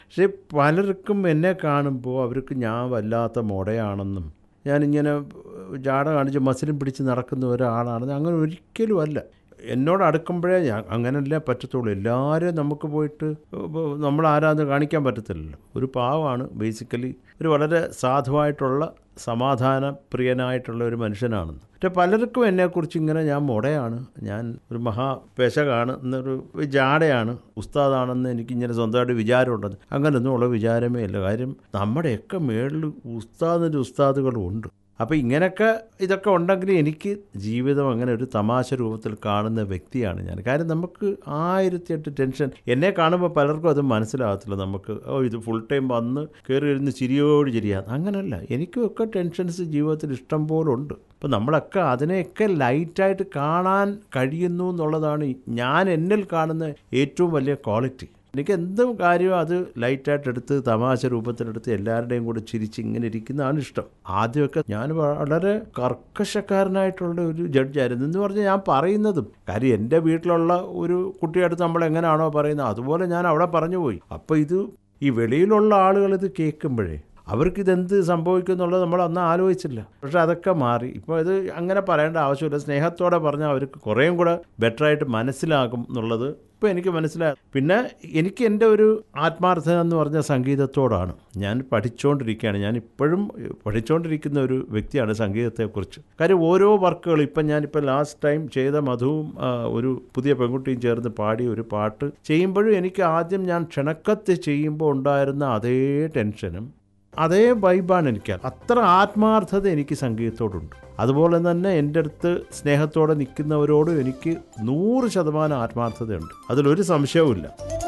പക്ഷേ പലർക്കും എന്നെ കാണുമ്പോൾ അവർക്ക് ഞാൻ വല്ലാത്ത മുടയാണെന്നും ഞാനിങ്ങനെ ജാട കാണിച്ച് മസിലും പിടിച്ച് നടക്കുന്ന ഒരാളാണെന്ന് അങ്ങനെ ഒരിക്കലും അല്ല എന്നോട് അടുക്കുമ്പോഴേ ഞാൻ അങ്ങനല്ലേ പറ്റത്തുള്ളൂ എല്ലാവരും നമുക്ക് പോയിട്ട് നമ്മൾ ആരാന്ന് കാണിക്കാൻ പറ്റത്തില്ലല്ലോ ഒരു പാവമാണ് ബേസിക്കലി ഒരു വളരെ സാധുവായിട്ടുള്ള സമാധാന പ്രിയനായിട്ടുള്ള ഒരു മനുഷ്യനാണെന്ന് പക്ഷെ പലർക്കും എന്നെക്കുറിച്ച് ഇങ്ങനെ ഞാൻ മുടയാണ് ഞാൻ ഒരു മഹാപേശകാണ് എന്നൊരു ജാടയാണ് ഉസ്താദാണെന്ന് എനിക്കിങ്ങനെ സ്വന്തമായിട്ട് വിചാരമുണ്ടെന്ന് അങ്ങനെയൊന്നും ഉള്ള വിചാരമേ ഇല്ല കാര്യം നമ്മുടെയൊക്കെ മേളിൽ ഉസ്താദിൻ്റെ ഉസ്താദുകളും ഉണ്ട് അപ്പോൾ ഇങ്ങനെയൊക്കെ ഇതൊക്കെ ഉണ്ടെങ്കിൽ എനിക്ക് ജീവിതം അങ്ങനെ ഒരു തമാശ രൂപത്തിൽ കാണുന്ന വ്യക്തിയാണ് ഞാൻ കാര്യം നമുക്ക് ആയിരത്തിയെട്ട് ടെൻഷൻ എന്നെ കാണുമ്പോൾ പലർക്കും അത് മനസ്സിലാകത്തില്ല നമുക്ക് ഓ ഇത് ഫുൾ ടൈം വന്ന് കയറി ഇരുന്ന് ചിരിയോട് ചിരിയാന്ന് അങ്ങനല്ല എനിക്കുമൊക്കെ ടെൻഷൻസ് ജീവിതത്തിൽ ഇഷ്ടം പോലെ ഉണ്ട് അപ്പം നമ്മളൊക്കെ അതിനെയൊക്കെ ലൈറ്റായിട്ട് കാണാൻ കഴിയുന്നു എന്നുള്ളതാണ് ഞാൻ എന്നിൽ കാണുന്ന ഏറ്റവും വലിയ ക്വാളിറ്റി എനിക്ക് എന്തും കാര്യം അത് ലൈറ്റായിട്ട് എടുത്ത് തമാശ രൂപത്തിലെടുത്ത് എല്ലാവരുടെയും കൂടെ ചിരിച്ച് ഇങ്ങനെ ഇരിക്കുന്നതാണ് ഇഷ്ടം ആദ്യമൊക്കെ ഞാൻ വളരെ കർക്കശക്കാരനായിട്ടുള്ള ഒരു ജഡ്ജായിരുന്നു എന്ന് പറഞ്ഞാൽ ഞാൻ പറയുന്നതും കാര്യം എൻ്റെ വീട്ടിലുള്ള ഒരു കുട്ടിയടുത്ത് നമ്മൾ എങ്ങനെയാണോ പറയുന്നത് അതുപോലെ ഞാൻ അവിടെ പറഞ്ഞു പോയി അപ്പോൾ ഇത് ഈ വെളിയിലുള്ള ആളുകൾ ഇത് കേൾക്കുമ്പോഴേ അവർക്കിതെന്ത് സംഭവിക്കും എന്നുള്ളത് നമ്മൾ അന്ന് ആലോചിച്ചില്ല പക്ഷെ അതൊക്കെ മാറി ഇപ്പോൾ ഇത് അങ്ങനെ പറയേണ്ട ആവശ്യമില്ല സ്നേഹത്തോടെ പറഞ്ഞാൽ അവർക്ക് കുറേയും കൂടെ ബെറ്ററായിട്ട് മനസ്സിലാകും എന്നുള്ളത് ഇപ്പോൾ എനിക്ക് മനസ്സിലായി പിന്നെ എനിക്ക് എൻ്റെ ഒരു ആത്മാർത്ഥത എന്ന് പറഞ്ഞ സംഗീതത്തോടാണ് ഞാൻ പഠിച്ചുകൊണ്ടിരിക്കുകയാണ് ഞാൻ ഇപ്പോഴും പഠിച്ചുകൊണ്ടിരിക്കുന്ന ഒരു വ്യക്തിയാണ് സംഗീതത്തെക്കുറിച്ച് കാര്യം ഓരോ വർക്കുകൾ ഇപ്പം ഞാനിപ്പോൾ ലാസ്റ്റ് ടൈം ചെയ്ത മധുവും ആ, ഒരു പുതിയ പെൺകുട്ടിയും ചേർന്ന് പാടിയ ഒരു പാട്ട് ചെയ്യുമ്പോഴും എനിക്ക് ആദ്യം ഞാൻ ക്ഷണക്കത്ത് ചെയ്യുമ്പോൾ ഉണ്ടായിരുന്ന അതേ ടെൻഷനും അതേ വൈബാണ് എനിക്ക് അത്ര ആത്മാർത്ഥത എനിക്ക് സംഗീതത്തോടുണ്ട് അതുപോലെ തന്നെ എൻ്റെ അടുത്ത് സ്നേഹത്തോടെ നിൽക്കുന്നവരോടും എനിക്ക് നൂറ് ശതമാനം ആത്മാർത്ഥതയുണ്ട് അതിലൊരു സംശയവുമില്ല